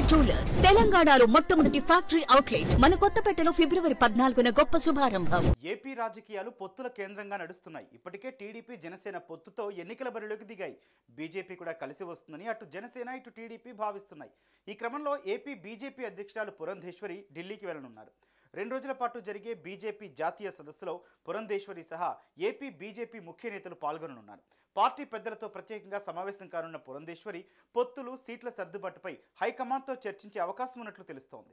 jewellers తెలంగాణలో మొట్టమొదటి factory outlet మన కొత్తపేటలో ఫిబ్రవరి పద్నాలుగున గొప్ప శుభారంభం ఏపీ రాజకీయాలు పొత్తుల కేంద్రంగా నడుస్తున్నాయి ఇప్పటికే టీడీపీ జనసేన పొత్తుతో ఎన్నికల బరిలోకి దిగాయి బీజేపీ కూడా కలిసి వస్తుందని అటు జనసేన ఇటు టీడీపీ భావిస్తున్నాయి ఈ క్రమంలో ఏపీ బీజేపీ అధ్యక్షురాలు పురంధేశ్వరి ఢిల్లీకి వెళ్లనున్నారు రెండు రోజుల పాటు జరిగే బీజేపీ జాతీయ సదస్సులో పురంధేశ్వరి సహా ఏపీ బీజేపీ ముఖ్య నేతలు పాల్గొననున్నారు పార్టీ పెద్దలతో ప్రత్యేకంగా సమావేశం కానున్న పురంధేశ్వరి పొత్తులు సీట్ల సర్దుబాటుపై హైకమాండ్తో చర్చించే అవకాశం ఉన్నట్లు తెలుస్తోంది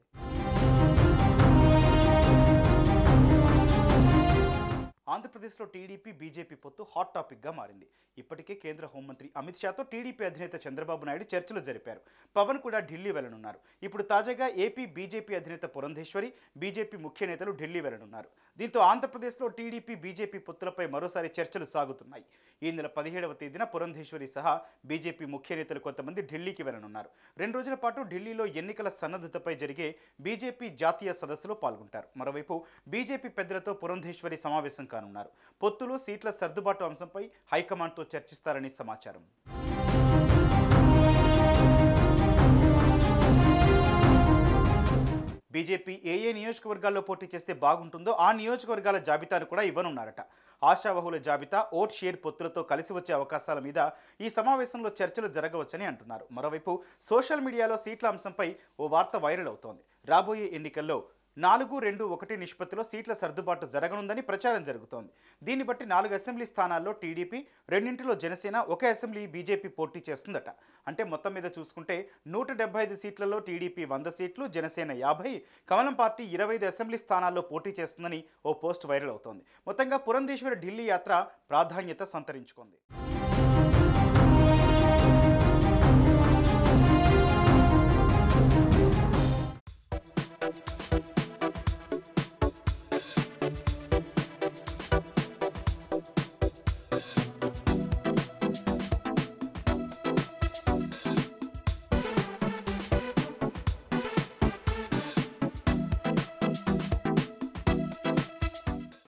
ఆంధ్రప్రదేశ్లో టీడీపీ బీజేపీ పొత్తు హాట్ టాపిక్గా మారింది ఇప్పటికే కేంద్ర హోంమంత్రి అమిత్ షాతో టీడీపీ అధినేత చంద్రబాబు నాయుడు చర్చలు జరిపారు పవన్ కూడా ఢిల్లీ వెళ్లనున్నారు ఇప్పుడు తాజాగా ఏపీ బీజేపీ అధినేత పురంధేశ్వరి బీజేపీ ముఖ్య నేతలు ఢిల్లీ వెళ్లనున్నారు దీంతో ఆంధ్రప్రదేశ్లో టీడీపీ బీజేపీ పొత్తులపై మరోసారి చర్చలు సాగుతున్నాయి ఈ నెల పదిహేడవ తేదీన పురంధేశ్వరి సహా బీజేపీ ముఖ్య నేతలు కొంతమంది ఢిల్లీకి వెళ్లనున్నారు రెండు రోజుల పాటు ఢిల్లీలో ఎన్నికల సన్నద్ధతపై జరిగే బీజేపీ జాతీయ సదస్సులో పాల్గొంటారు మరోవైపు బీజేపీ పెద్దలతో పురంధేశ్వరి సమావేశం కానున్నారు పొత్తులు సీట్ల సర్దుబాటు అంశంపై హైకమాండ్తో చర్చిస్తారని సమాచారం బీజేపీ ఏ ఏ నియోజకవర్గాల్లో పోటీ చేస్తే బాగుంటుందో ఆ నియోజకవర్గాల జాబితాను కూడా ఇవ్వనున్నారట ఆశావహుల జాబితా ఓట్ షేర్ పొత్తులతో కలిసి వచ్చే అవకాశాల మీద ఈ సమావేశంలో చర్చలు జరగవచ్చని అంటున్నారు మరోవైపు సోషల్ మీడియాలో సీట్ల అంశంపై ఓ వార్త వైరల్ అవుతోంది రాబోయే ఎన్నికల్లో నాలుగు రెండు ఒకటి నిష్పత్తిలో సీట్ల సర్దుబాటు జరగనుందని ప్రచారం జరుగుతోంది దీన్ని బట్టి నాలుగు అసెంబ్లీ స్థానాల్లో టీడీపీ రెండింటిలో జనసేన ఒక అసెంబ్లీ బీజేపీ పోటీ చేస్తుందట అంటే మొత్తం మీద చూసుకుంటే నూట డెబ్బై ఐదు సీట్లలో టీడీపీ వంద సీట్లు జనసేన యాభై కమలం పార్టీ ఇరవై ఐదు అసెంబ్లీ స్థానాల్లో పోటీ చేస్తుందని ఓ పోస్ట్ వైరల్ అవుతోంది మొత్తంగా పురంధేశ్వరి ఢిల్లీ యాత్ర ప్రాధాన్యత సంతరించుకుంది